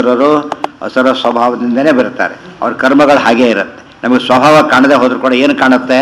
ಅಸುರರು ಅಸುರ ಸ್ವಭಾವದಿಂದನೇ ಬರುತ್ತಾರೆ ಅವ್ರ ಕರ್ಮಗಳು ಹಾಗೇ ಇರುತ್ತೆ ನಮಗೆ ಸ್ವಭಾವ ಕಾಣದೆ ಹೋದ್ರೂ ಕೂಡ ಏನು ಕಾಣುತ್ತೆ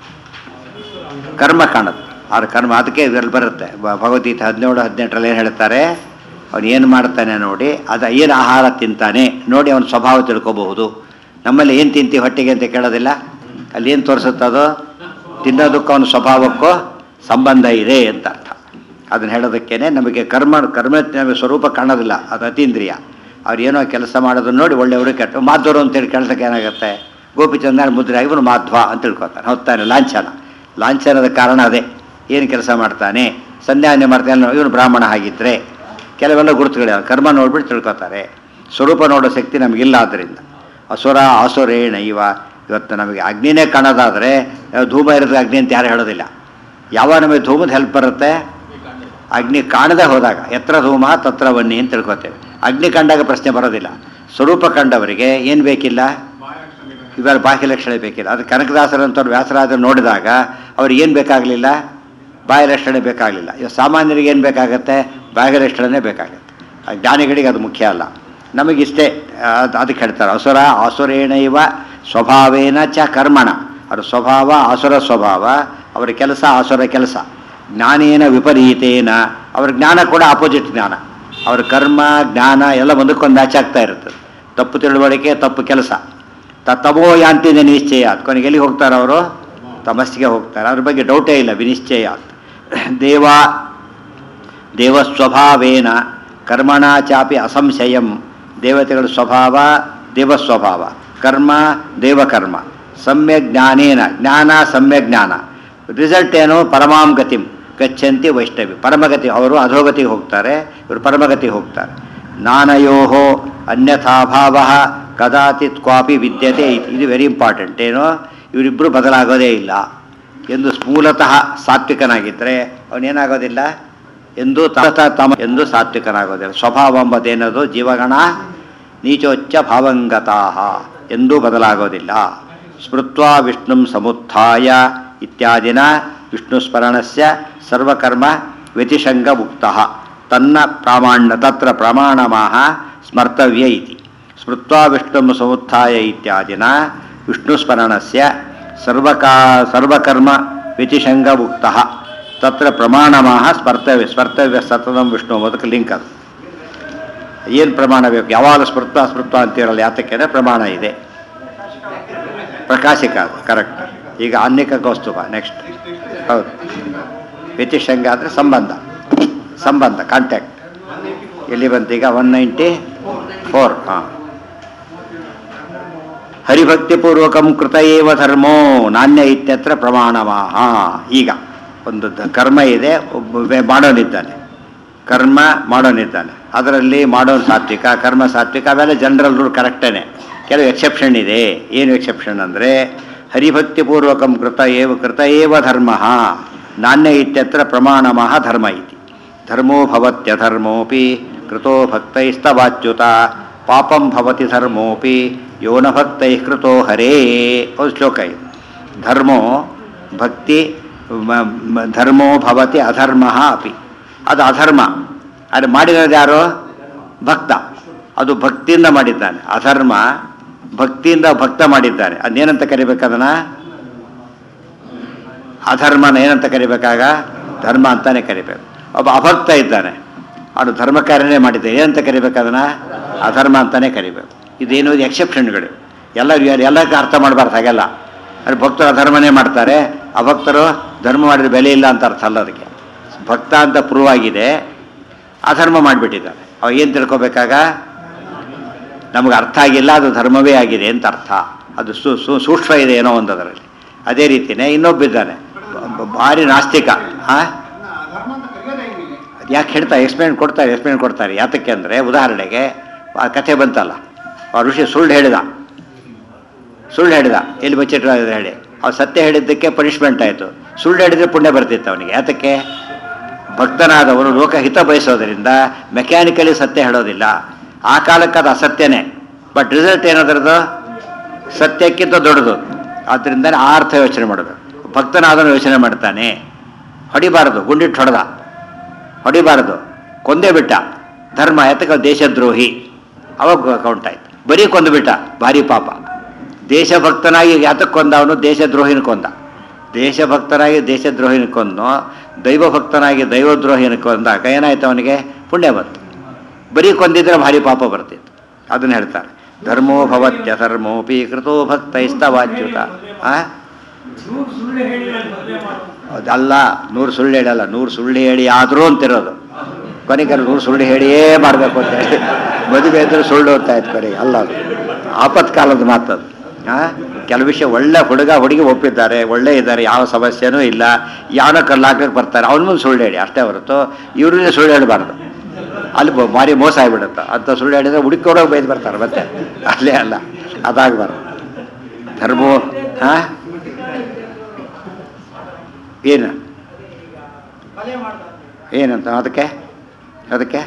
ಕರ್ಮ ಕಾಣುತ್ತೆ ಅವ್ರ ಕರ್ಮ ಅದಕ್ಕೆ ಇದರಲ್ಲಿ ಬರುತ್ತೆ ಭ- ಭಗವದ್ಗೀತೆ ಹದಿನೇಳು ಹದಿನೆಂಟರಲ್ಲಿ ಏನು ಹೇಳ್ತಾರೆ ಅವನು ಏನು ಮಾಡ್ತಾನೆ ನೋಡಿ ಅದು ಏನು ಆಹಾರ ತಿಂತಾನೆ ನೋಡಿ ಅವನ ಸ್ವಭಾವ ತಿಳ್ಕೊಬಹುದು ನಮ್ಮಲ್ಲಿ ಏನು ತಿಂತಿ ಹೊಟ್ಟೆಗೆ ಅಂತ ಕೇಳೋದಿಲ್ಲ ಅಲ್ಲಿ ಏನು ತೋರಿಸುತ್ತದೋ ತಿನ್ನೋದಕ್ಕೂ ಅವನ ಸ್ವಭಾವಕ್ಕೂ ಸಂಬಂಧ ಇದೆ ಅಂತ ಅರ್ಥ ಅದನ್ನು ಹೇಳೋದಕ್ಕೇನೆ ನಮಗೆ ಕರ್ಮ ಕರ್ಮ ನಮಗೆ ಸ್ವರೂಪ ಕಾಣೋದಿಲ್ಲ ಅದು ಅತೀಂದ್ರಿಯ ಅವ್ರು ಏನೋ ಕೆಲಸ ಮಾಡೋದನ್ನ ನೋಡಿ ಒಳ್ಳೆಯವರು ಕೆಟ್ಟ ಮಾಧ್ವರು ಅಂತೇಳಿ ಕೇಳ್ಸಕ್ಕೆ ಏನಾಗುತ್ತೆ ಗೋಪಿಚಂದ್ರ ಮುದ್ರೆ ಆಗಿ ಇವನು ಮಾಧ್ವ ಅಂತ ತಿಳ್ಕೊತಾನೆ ಹೊತ್ತಾನೆ ಲಾಂಛನ ಲಾಂಛನದ ಕಾರಣ ಅದೇ ಏನು ಕೆಲಸ ಮಾಡ್ತಾನೆ ಸಂಧ್ಯಾನ್ಯ ಮಾಡ್ತಾನೆ ಇವನು ಬ್ರಾಹ್ಮಣ ಆಗಿದ್ದರೆ ಕೆಲವೆಲ್ಲ ಗುರುತುಗಳಿವೆ ಕರ್ಮ ನೋಡ್ಬಿಟ್ಟು ತಿಳ್ಕೊತಾರೆ ಸ್ವರೂಪ ನೋಡೋ ಶಕ್ತಿ ನಮಗಿಲ್ಲ ಆದ್ದರಿಂದ ಅಸುರ ಆಸುರೇಣ ಇವ ಇವತ್ತು ನಮಗೆ ಅಗ್ನಿನೇ ಕಾಣೋದಾದರೆ ಧೂಮ ಇರೋದು ಅಗ್ನಿ ಅಂತ ಯಾರು ಹೇಳೋದಿಲ್ಲ ಯಾವಾಗ ನಮಗೆ ಧೂಮದ ಹೆಲ್ಪ್ ಬರುತ್ತೆ ಅಗ್ನಿ ಕಾಣದೆ ಹೋದಾಗ ಎತ್ರ ಧೂಮ ತತ್ರ ಬನ್ನಿ ಅಂತ ತಿಳ್ಕೊತೇವೆ ಅಗ್ನಿ ಕಂಡಾಗ ಪ್ರಶ್ನೆ ಬರೋದಿಲ್ಲ ಸ್ವರೂಪ ಕಂಡವರಿಗೆ ಏನು ಬೇಕಿಲ್ಲ ಇವಾಗ ಬಾಹ್ಯ ಲಕ್ಷಣ ಬೇಕಿಲ್ಲ ಅದು ಕನಕದಾಸರಂಥವ್ರು ವ್ಯಾಸರಾಜರು ನೋಡಿದಾಗ ಅವ್ರಿಗೆ ಏನು ಬೇಕಾಗಲಿಲ್ಲ ಬಾಹ್ಯ ಲಕ್ಷಣ ಬೇಕಾಗಲಿಲ್ಲ ಇವಾಗ ಸಾಮಾನ್ಯರಿಗೆ ಏನು ಬೇಕಾಗತ್ತೆ ಬಾಹ್ಯ ಲಕ್ಷಣನೇ ಬೇಕಾಗತ್ತೆ ಆ ಜ್ಞಾನಿಗಳಿಗೆ ಅದು ಮುಖ್ಯ ಅಲ್ಲ ನಮಗಿಷ್ಟೇ ಅದು ಅದಕ್ಕೆ ಹೇಳ್ತಾರೆ ಅಸುರ ಆಸುರೇಣ ಇವ ಸ್ವಭಾವೇನ ಚ ಕರ್ಮಣ ಅವ್ರ ಸ್ವಭಾವ ಆಸುರ ಸ್ವಭಾವ ಅವರ ಕೆಲಸ ಆಸುರ ಕೆಲಸ ಜ್ಞಾನೇನ ವಿಪರೀತೇನ ಅವ್ರ ಜ್ಞಾನ ಕೂಡ ಆಪೋಸಿಟ್ ಜ್ಞಾನ ಅವ್ರ ಕರ್ಮ ಜ್ಞಾನ ಎಲ್ಲ ಒಂದಕ್ಕೊಂದು ಆಚಾಗ್ತಾ ಇರ್ತದೆ ತಪ್ಪು ತಿಳುವಳಿಕೆ ತಪ್ಪು ಕೆಲಸ ತ- ತಮೋ ಯಾಂತಿನ ನಿಶ್ಚಯ ಕೊನೆಗೆ ಎಲ್ಲಿಗೆ ಹೋಗ್ತಾರೆ ಅವರು ತಮಸ್ಸಿಗೆ ಹೋಗ್ತಾರೆ ಅದ್ರ ಬಗ್ಗೆ ಡೌಟೇ ಇಲ್ಲ ವಿನಿಶ್ಚಯ ದೇವ ದೇವಸ್ವಭಾವೇನ ಕರ್ಮಣ ಚಾಪಿ ಅಸಂಶಯಂ ದೇವತೆಗಳ ಸ್ವಭಾವ ದೇವಸ್ವಭಾವ ಕರ್ಮ ದೇವಕರ್ಮ ಸಮ್ಯಕ್ ಜ್ಞಾನೇನ ಜ್ಞಾನ ಸಮ್ಯಕ್ ಜ್ಞಾನ ರಿಸಲ್ಟ್ ಏನು ಪರಮಾಂ ಗತಿಂ ಗಚ್ಚಂತಿ ವೈಷ್ಣವಿ ಪರಮಗತಿ ಅವರು ಅಧೋಗತಿಗೆ ಹೋಗ್ತಾರೆ ಇವರು ಪರಮಗತಿಗೆ ಹೋಗ್ತಾರೆ ನಾನಯೋ ಅನ್ಯಥಾಭಾವ ಕದಾಚಿತ್ ಕ್ವಾಪಿ ವಿದ್ಯತೆ ಇತಿ. ಇದು ವೆರಿ ಇಂಪಾರ್ಟೆಂಟ್ ಏನು ಇವರಿಬ್ಬರು ಬದಲಾಗೋದೇ ಇಲ್ಲ ಎಂದು ಮೂಲತಃ ಸಾತ್ವಿಕನಾಗಿದ್ದರೆ ಅವನೇನಾಗೋದಿಲ್ಲ ಎಂದು ತತ ತಮ ಎಂದು ಸಾತ್ವಿಕನಾಗೋದಿಲ್ಲ ಸ್ವಭಾವ ಎಂಬುದೇನದು ಜೀವಗಣ ನೀಚೋಚ್ಚ ಭಾವಂಗತಾ ಎಂದೂ ಬದಲಾಗೋದಿಲ್ಲ ಸ್ಮೃತ್ವಾ ವಿಷ್ಣು ಸಮುತ್ಥಾಯ ಇತ್ಯಾದಿನ ವಿಷ್ಣು ಸ್ಮರಣಸ್ಯ ಸರ್ವಕರ್ಮ ವ್ಯತಿಷಂಗ ಮುಕ್ತ ತನ್ನ ಪ್ರಾಮಾಣ್ಯ ತತ್ರ ಪ್ರಮಾಣಮಾಹ ಸ್ಮರ್ತವ್ಯ ಇತಿ ಸ್ಮೃತ್ವಾ ವಿಷ್ಣು ಸಮುತ್ಥಾಯ ಇತ್ಯಾದಿನ ವಿಷ್ಣು ಸ್ಮರಣಸ್ಯ ಸರ್ವಕಾ ಸರ್ವಕರ್ಮ ವ್ಯತಿಷಂಗ ಮುಕ್ತ ತತ್ರ ಪ್ರಮಾಣಮಾಹ ಸ್ಮರ್ತವ್ಯ ಸ್ಮರ್ತವ್ಯ ಸತತಂ ವಿಷ್ಣು ಅದಕ್ಕೆ ಲಿಂಕ್ ಅದು ಏನು ಪ್ರಮಾಣ ಬೇಕು ಯಾವಾಗ ಸ್ಮೃತ್ವ ಸ್ಮೃತ್ವ ಅಂತಿರಲ್ಲ ಯಾತಕ್ಕೆ ಪ್ರಮಾಣ ಇದೆ ಪ್ರಕಾಶಿಕ ಕರೆಕ್ಟ್ ಈಗ ಅನ್ಯಕ ಕೌಸ್ತುಭ ನೆಕ್ಸ್ಟ್ ಹೌದು ವ್ಯತಿಷಂಗ ಅಂದರೆ ಸಂಬಂಧ ಸಂಬಂಧ ಕಾಂಟ್ಯಾಕ್ಟ್ ಎಲ್ಲಿ ಬಂತು ಈಗ ಒನ್ ನೈಂಟಿ ಫೋರ್ ಹಾಂ ಹರಿಭಕ್ತಿಪೂರ್ವಕಂ ಕೃತ ಏವ ಧರ್ಮೋ ನಾಣ್ಯ ಇತ್ಯತ್ರ ಪ್ರಮಾಣಮಾಹ ಈಗ ಒಂದು ದ- ಕರ್ಮ ಇದೆ ಒಬ್ಬ ವ್ಯ- ಮಾಡೋನಿದ್ದಾನೆ ಕರ್ಮ ಮಾಡೋನಿದ್ದಾನೆ ಅದರಲ್ಲಿ ಮಾಡೋನ್ ಸಾತ್ವಿಕ ಕರ್ಮ ಸಾತ್ವಿಕ ಅವೆಲ್ಲ ಜನರಲ್ ರೂಲ್ ಕರೆಕ್ಟೇನೆ ಕೆಲವು ಎಕ್ಸೆಪ್ಷನ್ ಇದೆ ಏನು ಎಕ್ಸೆಪ್ಷನ್ ಅಂದರೆ ಹರಿಭಕ್ತಿಪೂರ್ವಕಂ ಕೃತ ಏವ ಕೃತ ಏವ ಧರ್ಮ ನಾಣ್ಯ ಇತ್ಯತ್ರ ಪ್ರಮಾಣಮಃ ಧರ್ಮ ಇತಿ ಧರ್ಮೋ ಭವತ್ಯಧರ್ಮೋಪಿ ಕೃತೋ ಭಕ್ತೈಸ್ತವಾಚ್ಯುತ ಪಾಪಂ ಭವತಿ ಧರ್ಮೋಪಿ ಯೋನ ಭಕ್ತೈ ಕೃತೋ ಹರೇ ಒಂದು ಶ್ಲೋಕ ಇದು ಧರ್ಮೋ ಭಕ್ತಿ ಮ- ಮ- ಧರ್ಮೋ ಭವತಿ ಅಧರ್ಮ ಅಪಿ ಅದು ಅಧರ್ಮ ಅದು ಮಾಡಿರೋದು ಯಾರು ಭಕ್ತ ಅದು ಭಕ್ತಿಯಿಂದ ಮಾಡಿದ್ದಾನೆ ಅಧರ್ಮ ಭಕ್ತಿಯಿಂದ ಭಕ್ತ ಮಾಡಿದ್ದಾನೆ ಅದೇನಂತ ಕರಿಬೇಕದನ್ನ ಅಧರ್ಮನ ಏನಂತ ಕರಿಬೇಕಾಗ ಧರ್ಮ ಅಂತಾನೆ ಕರಿಬೇಕು ಒಬ್ಬ ಅಭಕ್ತ ಇದ್ದಾನೆ ಅವನು ಧರ್ಮ ಕಾರ್ಯನೇ ಮಾಡಿದ್ದಾನೆ ಏನಂತ ಕರಿಬೇಕು ಅದನ್ನ ಅಧರ್ಮ ಅಂತಾನೆ ಕರಿಬೇಕು ಇದೇನು ಎಕ್ಸೆಪ್ಷನ್ಗಳು ಎಲ್ಲ ಎಲ್ಲಕ್ಕೆ ಅರ್ಥ ಮಾಡಬಾರ್ದು ಹಾಗೆಲ್ಲ ಅದು ಭಕ್ತರು ಅಧರ್ಮನೇ ಮಾಡ್ತಾರೆ ಅಭಕ್ತರು ಧರ್ಮ ಮಾಡಿದ್ರೆ ಬೆಲೆ ಇಲ್ಲ ಅಂತ ಅರ್ಥ ಅಲ್ಲ ಅದಕ್ಕೆ ಭಕ್ತ ಅಂತ ಪ್ರೂವ್ ಆಗಿದೆ ಅಧರ್ಮ ಮಾಡಿಬಿಟ್ಟಿದ್ದಾರೆ ಅವ ಏನು ತಿಳ್ಕೊಬೇಕಾಗ ನಮಗೆ ಅರ್ಥ ಆಗಿಲ್ಲ ಅದು ಧರ್ಮವೇ ಆಗಿದೆ ಅಂತ ಅರ್ಥ ಅದು ಸು ಸು- ಸೂಕ್ಷ್ಮ ಇದೆ ಏನೋ ಒಂದು ಅದರಲ್ಲಿ ಅದೇ ರೀತಿಯೇ ಇನ್ನೊಬ್ಬಿದ್ದಾನೆ ಬ- ಬ- ಭಾರಿ ನಾಸ್ತಿಕ ಹಾಂ ಧರ್ಮ ಅಂತ ಕರೆಯೋದೇ ಹೆಂಗಿದೆ ಯಾಕೆ ಹೇಳ್ತಾರೆ ಎಕ್ಸ್ಪ್ಲೇನ್ ಕೊಡ್ತಾರೆ ಎಕ್ಸ್ಪ್ಲೇನ್ ಕೊಡ್ತಾರೆ ಯಾತಕ್ಕೆ ಅಂದರೆ ಉದಾಹರಣೆಗೆ ಆ ಕಥೆ ಬಂತಲ್ಲ ಆ ಋಷಿ ಸುಳ್ಳು ಹೇಳಿದ ಸುಳ್ಳು ಹೇಳಿದ ಎಲ್ಲಿ ಬಚ್ಚಿಟ್ರು ಅದು ಹೇಳಿ ಅವ್ನು ಸತ್ಯ ಹೇಳಿದ್ದಕ್ಕೆ ಪನಿಷ್ಮೆಂಟ್ ಆಯಿತು ಸುಳ್ಳು ಹೇಳಿದ್ರೆ ಪುಣ್ಯ ಬರ್ತಿತ್ತು ಅವನಿಗೆ ಯಾತಕ್ಕೆ ಭಕ್ತನಾದವನು ಲೋಕ ಹಿತ ಬಯಸೋದರಿಂದ ಮೆಕ್ಯಾನಿಕಲಿ ಸತ್ಯ ಹೇಳೋದಿಲ್ಲ ಆ ಕಾಲಕ್ಕೆ ಅದು ಅಸತ್ಯನೇ ಬಟ್ ರಿಸಲ್ಟ್ ಏನದರದು ಸತ್ಯಕ್ಕಿಂತ ದೊಡ್ಡದು ಆದ್ದರಿಂದ ಆ ಅರ್ಥ ಯೋಚನೆ ಮಾಡಬೇಕು ಭಕ್ತನಾದವನು ಯೋಚನೆ ಮಾಡ್ತಾನೆ ಹೊಡಿಬಾರದು ಗುಂಡಿಟ್ಟು ಹೊಡೆದ ಹೊಡಿಬಾರದು ಕೊಂದೇ ಬಿಟ್ಟ ಧರ್ಮ ಯಾತಕ ದೇಶದ್ರೋಹಿ ಅವಾಗ ಕೌಂಟ್ ಆಯ್ತು ಬರೀ ಕೊಂದುಬಿಟ್ಟ ಭಾರಿ ಪಾಪ ದೇಶಭಕ್ತನಾಗಿ ಯಾತಕ್ಕೆ ಕೊಂದ ಅವನು ದೇಶದ್ರೋಹಿನ ಕೊಂದ ದೇಶಭಕ್ತನಾಗಿ ದೇಶದ್ರೋಹಿನ ಕೊಂದು ದೈವಭಕ್ತನಾಗಿ ದೈವದ್ರೋಹಿನ ಕೊಂದಾಗ ಏನಾಯ್ತು ಅವನಿಗೆ ಪುಣ್ಯ ಬಂತು ಬರೀ ಕೊಂದಿದ್ರೆ ಭಾರಿ ಪಾಪ ಬರ್ತಿತ್ತು ಅದನ್ನ ಹೇಳ್ತಾರೆ ಧರ್ಮೋ ಭವತ್ಯ ಧರ್ಮೋಪಿ ಕೃತೋ ಭಕ್ತೈಸ್ತವಾಚ್ಯುತ ಆ ನೂರು ಸುಳ್ಳು ಹೇಳಿ ನಾನು ಮದುವೆ ಮಾಡೋದು ಅದಲ್ಲ ನೂರು ಸುಳ್ಳು ಹೇಳಲ್ಲ ನೂರು ಸುಳ್ಳು ಹೇಳಿ ಆದರೂ ಅಂತಿರೋದು ಕೊನೆಗೆ ನೂರು ಸುಳ್ಳು ಹೇಳಿಯೇ ಮಾಡಬೇಕು ಅಂತ ಹೇಳಿ ಮದುವೆ ಇದ್ರೆ ಸುಳ್ಳು ಹೋಗ್ತಾ ಇತ್ತು ಕೊನೆಗೆ ಅಲ್ಲ ಅದು ಆಪತ್ಕಾಲದ ಮಾತದು ಹಾಂ ಕೆಲವು ವಿಷಯ ಒಳ್ಳೆ ಹುಡುಗ ಹುಡುಗಿ ಒಪ್ಪಿದ್ದಾರೆ ಒಳ್ಳೆ ಇದ್ದಾರೆ ಯಾವ ಸಮಸ್ಯೆನೂ ಇಲ್ಲ ಯಾವನ ಕಲ್ಲಾಕಕ್ಕೆ ಬರ್ತಾರೆ ಅವನ ಮುಂದೆ ಸುಳ್ಳು ಹೇಳಿ ಅಷ್ಟೇ ಹೊರತು ಇವ್ರಿಗೆ ಸುಳ್ಳು ಹೇಳಬಾರ್ದು ಅಲ್ಲಿ ಬ- ಭಾರಿ ಮೋಸ ಆಗಿಬಿಡುತ್ತೆ ಅಂತ ಸುಳ್ಳು ಹೇಳಿದ್ರೆ ಹುಡುಕೋಡೋಗಿ ಬೈದು ಬರ್ತಾರೆ ಮತ್ತೆ ಅಲ್ಲೇ ಅಲ್ಲ ಅದಾಗಬಾರ್ದು ಧರ್ಮೋ ಹಾಂ ಏನು ಕೊಲೆ ಮಾಡ್ದ ಏನಂತ ಅದಕ್ಕೆ ಅದಕ್ಕೆ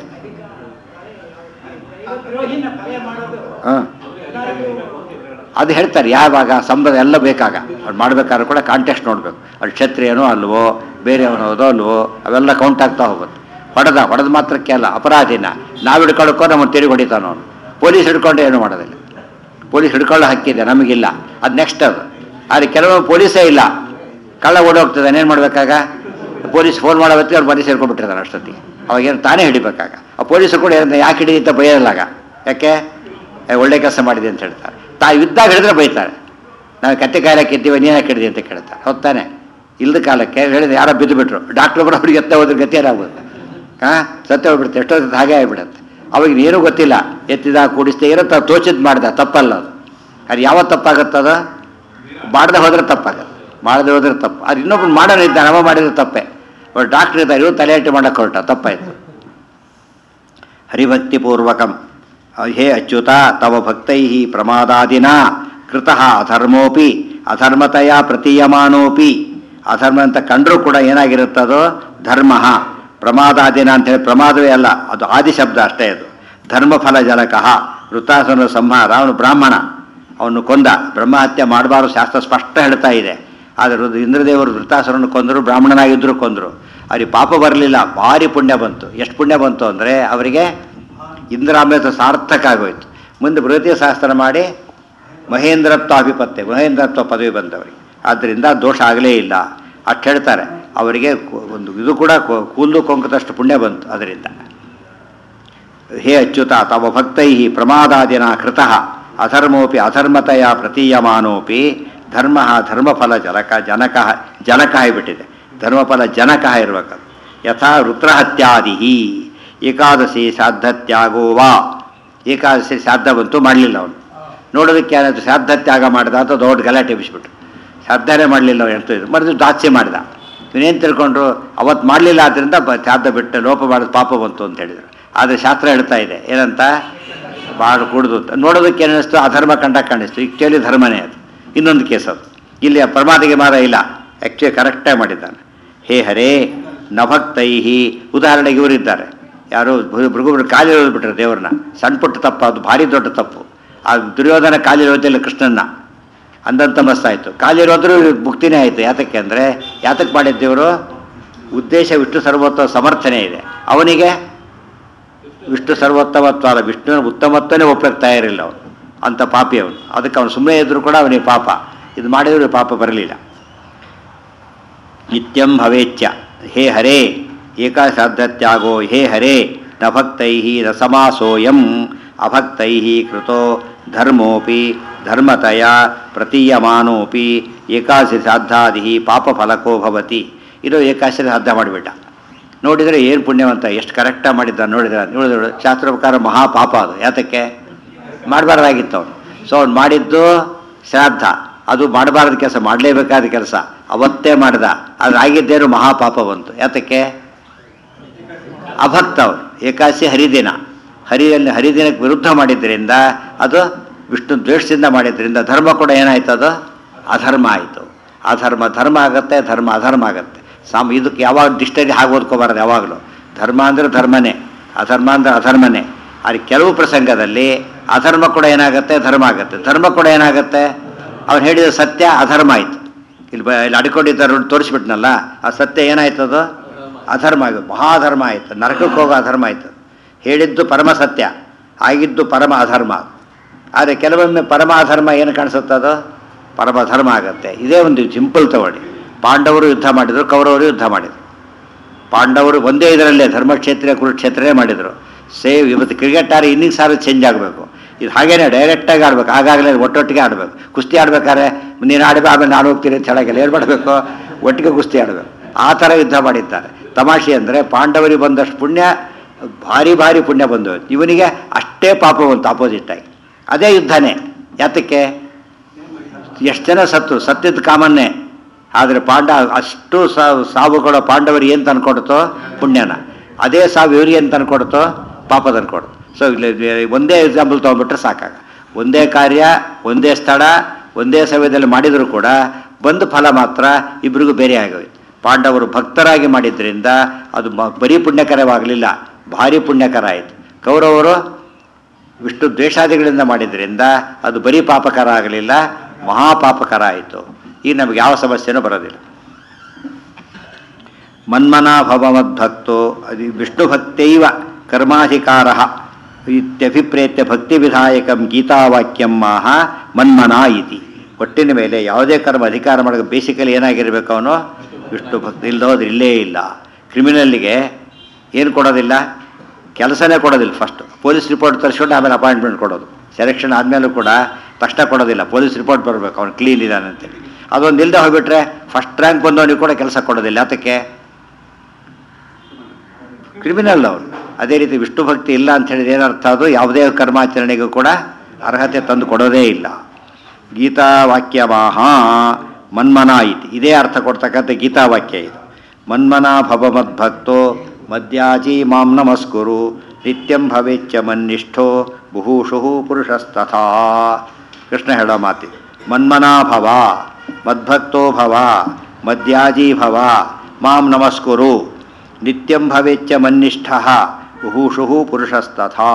ದ್ರೋಹಿನ ಕೊಲೆ ಮಾಡೋದು ಹಾಂ ಎಲ್ಲರಿಗೂ ಅದು ಹೇಳ್ತಾರೆ ಯಾವಾಗ ಸಂಬಂಧ ಎಲ್ಲ ಬೇಕಾಗ ಅವ್ರು ಮಾಡ್ಬೇಕಾದ್ರೆ ಕೂಡ ಕಾಂಟೆಕ್ಸ್ಟ್ ನೋಡಬೇಕು ಅದು ಕ್ಷತ್ರಿಯನೋ ಅಲ್ವೋ ಬೇರೆಯವನೋದೋ ಅಲ್ವೋ ಅವೆಲ್ಲ ಕೌಂಟ್ ಆಗ್ತಾ ಹೋಗುತ್ತೆ ಹೊಡೆದ ಹೊಡೆದ ಮಾತ್ರಕ್ಕೆ ಅಲ್ಲ ಅಪರಾಧಿನ ನಾವು ಹಿಡ್ಕೊಳ್ಳೋಕ್ಕೋ ನಮ್ಮನ್ನು ತಿರುಗಿ ಹೊಡಿತಾನ ಅವನು ಪೊಲೀಸ್ ಹಿಡ್ಕೊಂಡು ಏನು ಮಾಡೋದಿಲ್ಲ ಪೊಲೀಸ್ ಹಿಡ್ಕೊಳ್ಳೋ ಹಕ್ಕಿದೆ ನಮಗಿಲ್ಲ ಅದು ನೆಕ್ಸ್ಟ್ ಅದು ಆದರೆ ಕೆಲವು ಪೊಲೀಸೇ ಇಲ್ಲ ಕಳ್ಳ ಓಡೋಗ್ತದೆ ಏನು ಮಾಡಬೇಕಾಗ ಪೊಲೀಸ್ ಫೋನ್ ಮಾಡೋ ಹೊತ್ತಿಗೆ ಅವ್ರು ಬರೀ ಸೇರ್ಕೊಂಡ್ಬಿಟ್ಟಿರ್ತಾರೆ ಅಷ್ಟೊತ್ತಿಗೆ ಅವಾಗೇನು ತಾನೇ ಹಿಡಿಬೇಕಾಗ ಆ ಪೊಲೀಸರು ಕೂಡ ಏನಂತ ಯಾಕೆ ಹಿಡಿದಿ ಅಂತ ಬೈಯಲ್ಲಾಗ ಯಾಕೆ ಏ, ಒಳ್ಳೆ ಕೆಲಸ ಮಾಡಿದೆ ಅಂತ ಹೇಳ್ತಾರೆ ತಾ ಯುದ್ಧ ಹಿಡಿದ್ರೆ ಬೈತಾರೆ ನಾವು ಕತ್ತೆ ಕಾಲಕ್ಕೆ ಇದ್ದೀವಿ ನೀನು ಯಾಕೆ ಹಿಡಿದಿ ಅಂತ ಕೇಳ್ತಾರೆ ಹೊತ್ತಾನೆ ಇಲ್ದ ಕಾಲಕ್ಕೆ ಹೇಳಿದ್ರೆ ಯಾರೋ ಬಿದ್ದು ಬಿಟ್ರು ಡಾಕ್ಟ್ರು ಕೂಡ ಅವ್ರಿಗೆ ಎತ್ತ ಹೋದ್ರೆ ಗತಿ ಏನಾಗುತ್ತೆ ಹಾಂ ಸತ್ಯ ಹೋಗ್ಬಿಡುತ್ತೆ ಎಷ್ಟೋ ಹೊತ್ತು ಹಾಗೆ ಆಗಿಬಿಡುತ್ತೆ ಅವಾಗ ಏನೂ ಗೊತ್ತಿಲ್ಲ ಎತ್ತಿದ ಕೂಡಿಸ್ದೆ ಇರುತ್ತೆ ತೋಚಿದ್ ಮಾಡ್ದ ತಪ್ಪಲ್ಲ ಅದು ಅದು ಯಾವತ್ತು ತಪ್ಪಾಗುತ್ತದ ಮಾಡದೆ ಹೋದ್ರೆ ತಪ್ಪಾಗತ್ತೆ ಮಾಡದೆ ಹೋದ್ರೆ ತಪ್ಪು ಅದು ಇನ್ನೊಬ್ರು ಮಾಡೋರು ಇದ್ದಾನೆ ಅವ ಮಾಡಿದ್ರೆ ತಪ್ಪೆ ಡಾಕ್ಟ್ರ್ ಇದ್ದಾರೆ ಇವರು ತಲೆಹಟ್ಟಿ ಮಾಡಕ್ಕೆ ಹೊರಟ ತಪ್ಪಾಯ್ತು ಹರಿಭಕ್ತಿಪೂರ್ವಕಂ ಹೇ ಅಚ್ಯುತ ತವ ಭಕ್ತೈ ಪ್ರಮಾದಾದಿನ ಕೃತಃ ಅಧರ್ಮೋಪಿ ಅಧರ್ಮತೆಯ ಪ್ರತೀಯಮಾನೋಪಿ ಅಧರ್ಮ ಅಂತ ಕಂಡರೂ ಕೂಡ ಏನಾಗಿರುತ್ತದೋ ಧರ್ಮ ಪ್ರಮಾದಾದಿನ ಅಂತೇಳಿ ಪ್ರಮಾದವೇ ಅಲ್ಲ ಅದು ಆದಿ ಶಬ್ದ ಅಷ್ಟೇ ಅದು ಧರ್ಮಫಲ ಜಲಕಃ ವೃತ್ತಾಸುರನ ಸಂಹಾರ ಅವನು ಬ್ರಾಹ್ಮಣ ಅವನು ಕೊಂದ ಬ್ರಹ್ಮಹತ್ಯೆ ಮಾಡಬಾರ್ದು ಶಾಸ್ತ್ರ ಸ್ಪಷ್ಟ ಹೇಳ್ತಾ ಇದೆ ಆದರೆ ರುದ್ರ- ಇಂದ್ರದೇವರು ವೃತ್ತಾಸುರನ್ನು ಕೊಂದರು ಬ್ರಾಹ್ಮಣನಾಗಿದ್ದರೂ ಕೊಂದರು ಅವ್ರಿಗೆ ಪಾಪ ಬರಲಿಲ್ಲ ಭಾರಿ ಪುಣ್ಯ ಬಂತು ಎಷ್ಟು ಪುಣ್ಯ ಬಂತು ಅಂದರೆ ಅವರಿಗೆ ಇಂದ್ರಾಮೃತ ಸಾರ್ಥಕ ಆಗೋಯ್ತು ಮುಂದೆ ಬೃಹತಿ ಶಾಸ್ತ್ರ ಮಾಡಿ ಮಹೇಂದ್ರತ್ವಾಭಿಪತ್ತೆ ಮಹೇಂದ್ರತ್ವ ಪದವಿ ಬಂದವರಿಗೆ ಆದ್ದರಿಂದ ದೋಷ ಆಗಲೇ ಇಲ್ಲ ಅಷ್ಟು ಹೇಳ್ತಾರೆ ಅವರಿಗೆ ಕು- ಒಂದು ಇದು ಕೂಡ ಕು- ಕೂದಲು ಕೊಂಕದಷ್ಟು ಪುಣ್ಯ ಬಂತು ಅದರಿಂದ ಹೇ ಅಚ್ಯುತ ತವ ಭಕ್ತೈ ಪ್ರಮಾದಾದಿನ ಕೃತಃ ಅಧರ್ಮೋಪಿ ಅಧರ್ಮತೆಯ ಪ್ರತೀಯಮಾನೋಪಿ ಧರ್ಮ ಧರ್ಮಫಲ ಜಲಕ ಜನಕ ಜನಕ ಆಗಿಬಿಟ್ಟಿದೆ ಧರ್ಮಫಲ ಜನಕ ಇರಬೇಕದು ಯಥಾ ರುದ್ರಹತ್ಯಾದಿ ಏಕಾದಶಿ ಶ್ರಾದ್ದತ್ಯಾಗೋ ವಾ ಏಕಾದಶಿ ಶ್ರಾದ್ದ ಬಂತು ಮಾಡಲಿಲ್ಲ ಅವನು ನೋಡೋದಕ್ಕೆ ಏನಾಯ್ತು ಶ್ರಾದ್ದ ತ್ಯಾಗ ಮಾಡಿದ ಅಂತ ದೊಡ್ಡ ಗಲಾಟೆ ಎಬ್ಬಿಸ್ಬಿಟ್ಟು ಶ್ರಾದ್ದನೇ ಮಾಡಲಿಲ್ಲ ಅವನು ಎಂತ ಇದು ಮರೆದು ದಾಸ್ಯ ಮಾಡಿದ ಇವನೇನು ತಿಳ್ಕೊಂಡ್ರು ಅವತ್ತು ಮಾಡಲಿಲ್ಲ ಆದ್ದರಿಂದ ಬ ಶ್ರಾದ್ದ ಬಿಟ್ಟು ಲೋಪ ಮಾಡಿದ ಪಾಪ ಬಂತು ಅಂತ ಹೇಳಿದರು ಆದರೆ ಶಾಸ್ತ್ರ ಹೇಳ್ತಾ ಇದೆ ಏನಂತ ಭಾಳ ಕುಡ್ದು ಅಂತ. ನೋಡೋದಕ್ಕೆ ಏನಿಸ್ತು ಅಧರ್ಮ ಕಂಡ ಕಾಣಿಸ್ತು ಆ್ಯಕ್ಚುಲಿ ಧರ್ಮನೇ ಅದು ಇನ್ನೊಂದು ಕೇಸ್ ಅದು ಇಲ್ಲಿ ಆ ಪ್ರಮಾದಿಗೆ ಮಾರ ಇಲ್ಲ ಆ್ಯಕ್ಚುಲಿ ಕರೆಕ್ಟಾಗಿ ಮಾಡಿದ್ದಾನೆ ಹೇ ಹರೇ ನಭಕ್ತೈಹಿ ಉದಾಹರಣೆಗೆ ಇವರಿದ್ದಾರೆ ಯಾರು ಭೃಗುಬ್ರು ಕಾಲಿ ಬಿಟ್ರು ದೇವ್ರನ್ನ ಸಣ್ಣ ಪುಟ್ಟ ತಪ್ಪು ಅದು ಭಾರಿ ದೊಡ್ಡ ತಪ್ಪು ಆ ದುರ್ಯೋಧನ ಕಾಲಿ ಇರೋದಿಲ್ಲ ಕೃಷ್ಣನ್ನ ಅಂದಂತ ಮಸ್ತಾಯಿತು ಕಾಲಿರೋದ್ರೂ ಮುಕ್ತಿನೇ ಆಯಿತು ಯಾತಕ್ಕೆ ಅಂದರೆ ಯಾತಕ್ಕೆ ಮಾಡಿದ್ದೇವರು ಉದ್ದೇಶ ವಿಷ್ಣು ಸರ್ವೋತ್ತಮ ಸಮರ್ಥನೆ ಇದೆ ಅವನಿಗೆ ವಿಷ್ಣು ಸರ್ವೋತ್ತಮತ್ವ ಅಲ್ಲ ವಿಷ್ಣುವಿನ ಉತ್ತಮತ್ವನೇ ಒಪ್ಪಕ್ಕೆ ತಯಾರಿಲ್ಲ ಅವನು ಅಂಥ ಪಾಪಿ ಅವನು ಅದಕ್ಕೆ ಅವನು ಸುಮ್ಮನೆ ಇದ್ದರೂ ಕೂಡ ಅವನಿಗೆ ಪಾಪ ಇದು ಮಾಡಿದ್ರೆ ಪಾಪ ಬರಲಿಲ್ಲ ನಿತ್ಯಂ ಭವೇಚ್ಯ ಹೇ ಹರೇ ಏಕಾಶ್ರಾದ್ದತ್ಯಾಗೋ ಹೇ ಹರೇ ನ ಭಕ್ತೈ ನ ಸಮಾಸೋಯಂ ಅಭಕ್ತೈ ಕೃತೋ ಧರ್ಮೋಪಿ ಧರ್ಮತಯ ಪ್ರತೀಯಮಾನೋಪಿ ಏಕಾಶಿ ಶ್ರಾದ್ದಾದಿ ಪಾಪಫಲಕೋ ಭವತಿ ಇದು ಏಕಾಶಿ ಶ್ರಾದ್ದ ಮಾಡಿಬಿಟ್ಟ ನೋಡಿದರೆ ಏನು ಪುಣ್ಯವಂತ ಎಷ್ಟು ಕರೆಕ್ಟಾಗಿ ಮಾಡಿದ್ದ ನೋಡಿದ್ರೆ ನೋಡಿದ್ರೆ ಶಾಸ್ತ್ರ ಪ್ರಕಾರ ಮಹಾಪಾಪ ಅದು ಯಾತಕ್ಕೆ ಮಾಡಬಾರ್ದಾಗಿತ್ತು ಅವನು ಸೊ ಅವ್ನು ಮಾಡಿದ್ದು ಶ್ರಾದ್ದ ಅದು ಮಾಡಬಾರ್ದ ಕೆಲಸ ಮಾಡಲೇಬೇಕಾದ ಕೆಲಸ ಅವತ್ತೇ ಮಾಡ್ದ ಅದು ಆಗಿದ್ದೇನು ಮಹಾಪಾಪ ಬಂತು ಯಾತಕ್ಕೆ ಅಭಕ್ತ ಅವನು ಏಕಾಶಿ ಹರಿದಿನ ಹರಿಯಲ್ಲಿ ಹರಿದಿನಕ್ಕೆ ವಿರುದ್ಧ ಮಾಡಿದ್ದರಿಂದ ಅದು ವಿಷ್ಣು ದ್ವೇಷದಿಂದ ಮಾಡಿದ್ದರಿಂದ ಧರ್ಮ ಕೂಡ ಏನಾಯ್ತು ಅದು ಅಧರ್ಮ ಆಯಿತು ಅಧರ್ಮ ಧರ್ಮ ಆಗತ್ತೆ ಧರ್ಮ ಅಧರ್ಮ ಆಗತ್ತೆ ಸಾಮ್ ಇದಕ್ಕೆ ಯಾವಾಗ ಡಿಸ್ಟರಿ ಹಾಗೆ ಓದ್ಕೋಬಾರ್ದು ಯಾವಾಗಲೂ ಧರ್ಮ ಅಂದರೆ ಧರ್ಮನೇ ಅಧರ್ಮ ಅಂದರೆ ಅಧರ್ಮನೇ ಆದರೆ ಕೆಲವು ಪ್ರಸಂಗದಲ್ಲಿ ಅಧರ್ಮ ಕೂಡ ಏನಾಗುತ್ತೆ ಧರ್ಮ ಆಗುತ್ತೆ ಧರ್ಮ ಕೂಡ ಏನಾಗುತ್ತೆ ಅವ್ನು ಹೇಳಿದ ಸತ್ಯ ಅಧರ್ಮ ಆಯಿತು ಇಲ್ಲಿ ಬ ಇಲ್ಲಿ ಅಡ್ಕೊಂಡಿದ್ದರು ತೋರಿಸ್ಬಿಟ್ನಲ್ಲ ಆ ಸತ್ಯ ಏನಾಯ್ತು ಅದು ಅಧರ್ಮ ಆಗುತ್ತೆ ಮಹಾಧರ್ಮ ಆಯಿತು ನರಕಕ್ಕೆ ಹೋಗೋ ಅಧರ್ಮ ಆಯಿತು ಹೇಳಿದ್ದು ಪರಮ ಸತ್ಯ ಆಗಿದ್ದು ಪರಮ ಅಧರ್ಮ ಆದರೆ ಕೆಲವೊಮ್ಮೆ ಪರಮ ಅಧರ್ಮ ಏನು ಕಾಣಿಸುತ್ತೆ ಅದು ಪರಮ ಧರ್ಮ ಆಗುತ್ತೆ ಇದೇ ಒಂದು ಸಿಂಪಲ್ ತಗೊಳ್ಳಿ ಪಾಂಡವರು ಯುದ್ಧ ಮಾಡಿದರು ಕೌರವರು ಯುದ್ಧ ಮಾಡಿದರು ಪಾಂಡವರು ಒಂದೇ ಇದರಲ್ಲೇ ಧರ್ಮಕ್ಷೇತ್ರ ಕುರುಕ್ಷೇತ್ರನೇ ಮಾಡಿದರು ಸೇವ್ ಇವತ್ತು ಕ್ರಿಕೆಟ್ ಆಡಿ ಇನ್ನಿಂಗ್ಸ್ ಆದ್ರೆ ಚೇಂಜ್ ಆಗಬೇಕು ಇದು ಹಾಗೇನೆ ಡೈರೆಕ್ಟಾಗಿ ಆಡ್ಬೇಕು ಆಗಾಗಲೇ ಒಟ್ಟೊಟ್ಟಿಗೆ ಆಡಬೇಕು ಕುಸ್ತಿ ಆಡ್ಬೇಕಾದ್ರೆ ನೀನು ಆಡಬೇಕು ಆಮೇಲೆ ನಾನು ಹೋಗ್ತೀನಿ ಅಂತ ಹೇಳಾಗಿಲ್ಲ ಏನು ಮಾಡಬೇಕು ಒಟ್ಟಿಗೆ ಕುಸ್ತಿ ಆಡಬೇಕು ಆ ಥರ ಯುದ್ಧ ಮಾಡಿದ್ದಾರೆ ತಮಾಷೆ ಅಂದರೆ ಪಾಂಡವರಿಗೆ ಬಂದಷ್ಟು ಪುಣ್ಯ ಭಾರಿ ಭಾರಿ ಪುಣ್ಯ ಬಂದು ಇವನಿಗೆ ಅಷ್ಟೇ ಪಾಪ ಬಂತು ಆಪೋಸಿಟ್ ಆಗಿ ಅದೇ ಯುದ್ಧನೇ ಯಾತಕ್ಕೆ ಎಷ್ಟು ಜನ ಸತ್ತು ಸತ್ತಿದ್ದು ಕಾಮನ್ನೇ ಆದರೆ ಪಾಂಡ ಅಷ್ಟು ಸಾವು ಸಾವುಗಳು ಪಾಂಡವರಿಗೆ ಏನು ತಂದ್ಕೊಡ್ತೋ ಪುಣ್ಯನ ಅದೇ ಸಾವು ಇವ್ರಿಗೆ ಏನು ತಂದ್ಕೊಡ್ತೋ ಪಾಪ ತಂದ್ಕೊಡ್ತು ಸೊ ಇಲ್ಲಿ ಒಂದೇ ಎಕ್ಸಾಂಪಲ್ ತೊಗೊಂಡ್ಬಿಟ್ರೆ ಸಾಕಾಗ ಒಂದೇ ಕಾರ್ಯ ಒಂದೇ ಸ್ಥಳ ಒಂದೇ ಸಮಯದಲ್ಲಿ ಮಾಡಿದರೂ ಕೂಡ ಬಂದು ಫಲ ಮಾತ್ರ ಇಬ್ಬರಿಗೂ ಬೇರೆ ಆಗೋಯ್ತು ಪಾಂಡವರು ಭಕ್ತರಾಗಿ ಮಾಡಿದ್ರಿಂದ ಅದು ಮ- ಬರೀ ಪುಣ್ಯಕರವಾಗಲಿಲ್ಲ ಭಾರಿ ಪುಣ್ಯಕರ ಆಯಿತು ಕೌರವರು ವಿಷ್ಣು ದ್ವೇಷಾದಿಗಳಿಂದ ಮಾಡಿದ್ರಿಂದ ಅದು ಬರೀ ಪಾಪಕರ ಆಗಲಿಲ್ಲ ಮಹಾಪಾಪಕರ ಆಯಿತು ಈಗ ನಮಗೆ ಯಾವ ಸಮಸ್ಯೆನೂ ಬರೋದಿಲ್ಲ ಮನ್ಮನಾ ಭವಮದ್ಭಕ್ತೋ ಅದು ವಿಷ್ಣು ಭಕ್ತೈವ ಕರ್ಮಾಧಿಕಾರ ಇತ್ಯಭಿಪ್ರೇತ್ಯ ಭಕ್ತಿ ವಿಧಾಯಕಂ ಗೀತಾವಾಕ್ಯಂ ಮಾಹ ಮನ್ಮನಾ ಇತಿ ಒಟ್ಟಿನ ಮೇಲೆ ಯಾವುದೇ ಕರ್ಮ ಅಧಿಕಾರ ಮಾಡೋ ಬೇಸಿಕಲಿ ಏನಾಗಿರಬೇಕು ಅವನು ವಿಷ್ಣು ಭಕ್ತಿ ಇಲ್ಲದೋದ್ರೆ ಇಲ್ಲೇ ಇಲ್ಲ ಕ್ರಿಮಿನಲ್ಲಿಗೆ ಏನು ಕೊಡೋದಿಲ್ಲ ಕೆಲಸನೇ ಕೊಡೋದಿಲ್ಲ ಫಸ್ಟ್ ಪೊಲೀಸ್ ರಿಪೋರ್ಟ್ ತರಿಸ್ಕೊಂಡು ಆಮೇಲೆ ಅಪಾಯಿಂಟ್ಮೆಂಟ್ ಕೊಡೋದು ಸೆಲೆಕ್ಷನ್ ಆದಮೇಲೂ ಕೂಡ ತಕ್ಷಣ ಕೊಡೋದಿಲ್ಲ ಪೊಲೀಸ್ ರಿಪೋರ್ಟ್ ಬರಬೇಕು ಅವ್ನು ಕ್ಲೀನ್ ಇದ್ದಾನೆ ಅಂತೇಳಿ ಅದೊಂದು ಇಲ್ಲದೆ ಹೋಗ್ಬಿಟ್ರೆ ಫಸ್ಟ್ ರ್ಯಾಂಕ್ ಬಂದವನಿಗೆ ಕೂಡ ಕೆಲಸ ಕೊಡೋದಿಲ್ಲ ಅದಕ್ಕೆ ಕ್ರಿಮಿನಲ್ ಅವನು ಅದೇ ರೀತಿ ವಿಷ್ಣು ಭಕ್ತಿ ಇಲ್ಲ ಅಂತ ಹೇಳಿದ್ರೆ ಏನರ್ಥ ಅದು ಯಾವುದೇ ಕರ್ಮಾಚರಣೆಗೂ ಕೂಡ ಅರ್ಹತೆ ತಂದು ಕೊಡೋದೇ ಇಲ್ಲ ಗೀತಾ ವಾಕ್ಯ ಮಾಹ ಮನ್ಮನ ಇತಿ ಇದೇ ಅರ್ಥ ಕೊಡ್ತಕ್ಕಂಥ ಗೀತಾ ವಾಕ್ಯ ಇದು ಮನ್ಮನ ಭವ ಮದ್ಭಕ್ತೋ ಮದ್ಯಾಜಿ ಮಾಂ ನಮಸ್ಕುರು ನಿತ್ಯಂ ಭವೇಚ್ಚ ಮನ್ನಿಷ್ಠೋ ಬುಭೂಷು ಪುರುಷಸ್ತಥಾ ಕೃಷ್ಣ ಹೇಳೋ ಮಾತಿ ಮನ್ಮನಾ ಭವ ಮದ್ಭಕ್ತೋ ಭವ ಮದ್ಯಾಜಿ ಭವ ಮಾಂ ನಮಸ್ಕುರು ನಿತ್ಯಂ ಭವೇಚ್ಚ ಮನ್ನಿಷ್ಠ ಬುಭೂಷು ಪುರುಷಸ್ತಥಾ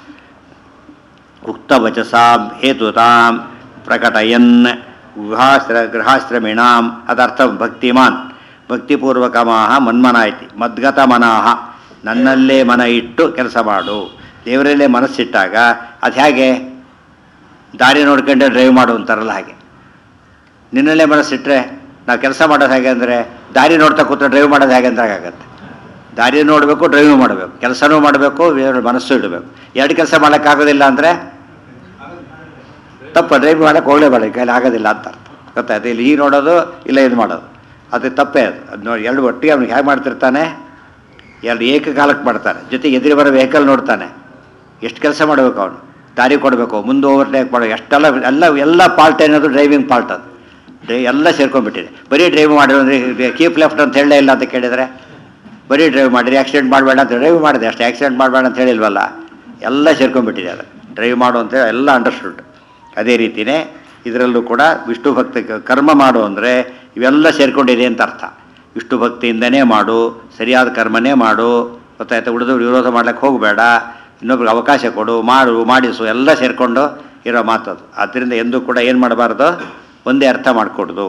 ಉಕ್ತವಚಸಾಂ ಹೇತುತಾಂ ಪ್ರಕಟಯನ್ ಗೃಹಾಶ್ರ ಗೃಹಾಶ್ರಮಿಣಾಂ ಅದರ್ಥ ಭಕ್ತಿಮಾನ್ ಭಕ್ತಿಪೂರ್ವಕಮಾಹ ಮನ್ಮನ ಇತಿ ಮದ್ಗತ ಮನಾಹ ನನ್ನಲ್ಲೇ ಮನ ಇಟ್ಟು ಕೆಲಸ ಮಾಡು ದೇವರಲ್ಲೇ ಮನಸ್ಸಿಟ್ಟಾಗ ಅದು ಹೇಗೆ ದಾರಿ ನೋಡ್ಕೊಂಡೆ ಡ್ರೈವ್ ಮಾಡು ಅಂತಾರಲ್ಲ ಹಾಗೆ ನಿನ್ನಲ್ಲೇ ಮನಸ್ಸಿಟ್ರೆ ನಾವು ಕೆಲಸ ಮಾಡೋದು ಹೇಗೆ ಅಂದರೆ ದಾರಿ ನೋಡ್ತಾ ಕೂತ್ರೆ ಡ್ರೈವ್ ಮಾಡೋದು ಹೇಗೆ ಅಂತ ಆಗತ್ತೆ ದಾರಿ ನೋಡಬೇಕು ಡ್ರೈವ್ ಮಾಡಬೇಕು ಕೆಲಸನೂ ಮಾಡಬೇಕು ಮನಸ್ಸು ಇಡಬೇಕು ಎರಡು ಕೆಲಸ ಮಾಡೋಕ್ಕಾಗೋದಿಲ್ಲ ಅಂದರೆ ತಪ್ಪು ಡ್ರೈವ್ ಮಾಡೋಕ್ಕೆ ಹೋಗಲೇಬೇಡ ಕೈಲಿ ಆಗೋದಿಲ್ಲ ಅಂತ ಅರ್ಥ ಗೊತ್ತಾಯ್ತು ಇಲ್ಲಿ ಈ ನೋಡೋದು ಇಲ್ಲ ಇದು ಮಾಡೋದು ಅದು ತಪ್ಪೇ ಅದು ಅದು ನೋಡಿ ಎರಡು ಒಟ್ಟಿಗೆ ಅವ್ನಿಗೆ ಹೇಗೆ ಮಾಡ್ತಿರ್ತಾನೆ ಎರಡು ಏಕಕಾಲಕ್ಕೆ ಮಾಡ್ತಾನೆ ಜೊತೆಗೆ ಎದುರು ಬರೋ ವೆಹಿಕಲ್ ನೋಡ್ತಾನೆ ಎಷ್ಟು ಕೆಲಸ ಮಾಡಬೇಕು ಅವನು ದಾರಿ ಕೊಡಬೇಕು ಮುಂದೆ ಓವರ್ಟೇಕ್ ಮಾಡಬೇಕು ಎಷ್ಟೆಲ್ಲ ಎಲ್ಲ ಎಲ್ಲ ಪಾರ್ಟ್ ಏನದು ಡ್ರೈವಿಂಗ್ ಪಾರ್ಟ್ ಅದು ಡ್ರೈ ಎಲ್ಲ ಸೇರ್ಕೊಂಡ್ಬಿಟ್ಟಿದೆ ಬರೀ ಡ್ರೈವ್ ಮಾಡಿರೋ ಅಂದರೆ ಕೀಪ್ ಲೆಫ್ಟ್ ಅಂತ ಹೇಳಲೇ ಇಲ್ಲ ಅಂತ ಕೇಳಿದರೆ ಬರೀ ಡ್ರೈವ್ ಮಾಡಿರಿ ಆಕ್ಸಿಡೆಂಟ್ ಮಾಡಬೇಡ ಅಂತ ಡ್ರೈವ್ ಮಾಡಿದೆ ಅಷ್ಟೇ ಆಕ್ಸಿಡೆಂಟ್ ಮಾಡಬೇಡ ಅಂತ ಹೇಳಿಲ್ವಲ್ಲ ಎಲ್ಲ ಸೇರ್ಕೊಂಡ್ಬಿಟ್ಟಿದೆ ಅದು ಡ್ರೈವ್ ಮಾಡು ಅಂತೇಳಿ ಎಲ್ಲ ಅಂಡರ್ಸ್ಟುಡ್ ಅದೇ ರೀತಿಯೇ ಇದರಲ್ಲೂ ಕೂಡ ವಿಷ್ಣು ಭಕ್ತಿ ಕರ್ಮ ಮಾಡು ಅಂದರೆ ಇವೆಲ್ಲ ಸೇರ್ಕೊಂಡಿದೆ ಅಂತ ಅರ್ಥ ವಿಷ್ಣು ಭಕ್ತಿಯಿಂದನೇ ಮಾಡು ಸರಿಯಾದ ಕರ್ಮನೇ ಮಾಡು ಗೊತ್ತಾಯ್ತು ಉಳಿದು ವಿರೋಧ ಮಾಡ್ಲಿಕ್ಕೆ ಹೋಗಬೇಡ ಇನ್ನೊಬ್ರಿಗೆ ಅವಕಾಶ ಕೊಡು ಮಾಡು ಮಾಡಿಸು ಎಲ್ಲ ಸೇರಿಕೊಂಡು ಇರೋ ಮಾತದು ಆದ್ದರಿಂದ ಎಂದೂ ಕೂಡ ಏನು ಮಾಡಬಾರ್ದು ಒಂದೇ ಅರ್ಥ ಮಾಡಿಕೊಡ್ದು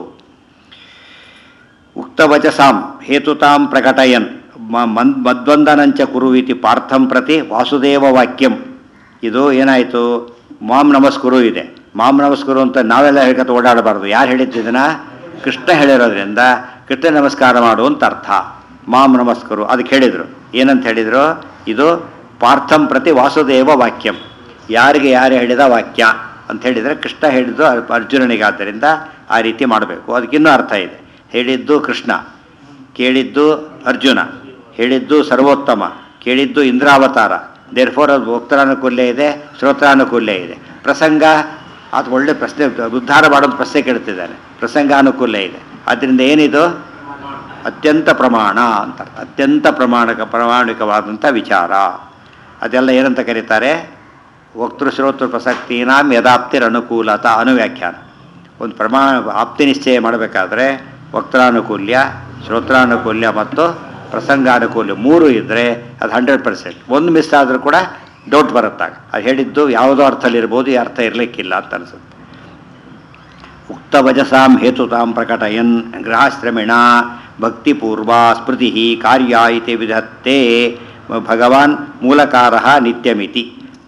ಉಕ್ತವಚಸಾಂ ಹೇತುತಾಂ ಪ್ರಕಟಯನ್ ಮ- ಮನ್ ಮದ್ವಂದನಂಚ ಕುರುವಿತಿ ಪಾರ್ಥಂ ಪ್ರತಿ ವಾಸುದೇವ ವಾಕ್ಯಂ ಇದು ಏನಾಯಿತು ಮಾಮ್ ನಮಸ್ಕುರು ಇದೆ ಮಾಮ್ ನಮಸ್ಕುರು ಅಂತ ನಾವೆಲ್ಲ ಹೇಳ್ಕೊತ ಓಡಾಡಬಾರ್ದು ಯಾರು ಹೇಳಿದ್ದನ್ನ ಕೃಷ್ಣ ಹೇಳಿರೋದ್ರಿಂದ ಕೃಷ್ಣ ನಮಸ್ಕಾರ ಮಾಡು ಅಂತ ಅರ್ಥ ಮಾಮ್ ನಮಸ್ಕರು ಅದಕ್ಕೆ ಹೇಳಿದರು ಏನಂತ ಹೇಳಿದರು ಇದು ಪಾರ್ಥಂ ಪ್ರತಿ ವಾಸುದೇವ ವಾಕ್ಯಂ ಯಾರಿಗೆ ಯಾರು ಹೇಳಿದ ವಾಕ್ಯ ಅಂತ ಹೇಳಿದರೆ ಕೃಷ್ಣ ಹೇಳಿದ್ದು ಅರ್- ಅರ್ಜುನನಿಗೆ ಆದ್ದರಿಂದ ಆ ರೀತಿ ಮಾಡಬೇಕು ಅದಕ್ಕಿನ್ನೂ ಅರ್ಥ ಇದೆ ಹೇಳಿದ್ದು ಕೃಷ್ಣ ಕೇಳಿದ್ದು ಅರ್ಜುನ ಹೇಳಿದ್ದು ಸರ್ವೋತ್ತಮ ಕೇಳಿದ್ದು ಇಂದ್ರಾವತಾರ ದೇರ್ಫೋರ್ ಅದು ಭಕ್ತರಾನುಕೂಲ್ಯ ಇದೆ ಶ್ರೋತ್ರಾನುಕೂಲ್ಯ ಇದೆ ಪ್ರಸಂಗ ಅದು ಒಳ್ಳೆ ಪ್ರಶ್ನೆ ಉದ್ಧಾರ ಮಾಡೋದು ಪ್ರಶ್ನೆ ಕೇಳ್ತಿದ್ದಾನೆ ಪ್ರಸಂಗಾನುಕೂಲ್ಯ ಇದೆ ಆದ್ದರಿಂದ ಏನಿದು ಅತ್ಯಂತ ಪ್ರಮಾಣ ಅಂತ ಅತ್ಯಂತ ಪ್ರಮಾಣಕ ಪ್ರಾಮಾಣಿಕವಾದಂಥ ವಿಚಾರ ಅದೆಲ್ಲ ಏನಂತ ಕರೀತಾರೆ ವಕ್ತೃ ಶ್ರೋತೃ ಪ್ರಸಕ್ತಿನಾಂ ಯದಾಪ್ತಿರ ಅನುಕೂಲತ ಅನುವ್ಯಾಖ್ಯಾನ ಒಂದು ಪ್ರಮಾಣ ಆಪ್ತಿ ನಿಶ್ಚಯ ಮಾಡಬೇಕಾದ್ರೆ ವಕ್ತಾನುಕೂಲ್ಯ ಶ್ರೋತ್ರಾನುಕೂಲ್ಯ ಮತ್ತು ಪ್ರಸಂಗಾನುಕೂಲ್ಯ ಮೂರು ಇದ್ದರೆ ಅದು ಹಂಡ್ರೆಡ್ ಪರ್ಸೆಂಟ್ ಒಂದು ಮಿಸ್ ಆದರೂ ಕೂಡ ಡೌಟ್ ಬರುತ್ತಾಗ ಅದು ಹೇಳಿದ್ದು ಯಾವುದೋ ಅರ್ಥದಲ್ಲಿರ್ಬೋದು ಈ ಅರ್ಥ ಇರಲಿಕ್ಕಿಲ್ಲ ಅಂತ ಅನಿಸುತ್ತೆ ಉಕ್ತವಜಸಾಂ ಹೇತುತಾಂ ಪ್ರಕಟಯನ್ ಗೃಹಾಶ್ರಮಿಣ ಭಕ್ತಿಪೂರ್ವ ಸ್ಮೃತಿ ಕಾರ್ಯ ಇತಿ ವಿಧತ್ತೆ ಭಗವಾನ್ ಮೂಲಕಾರ ನಿತ್ಯಮಿತಿ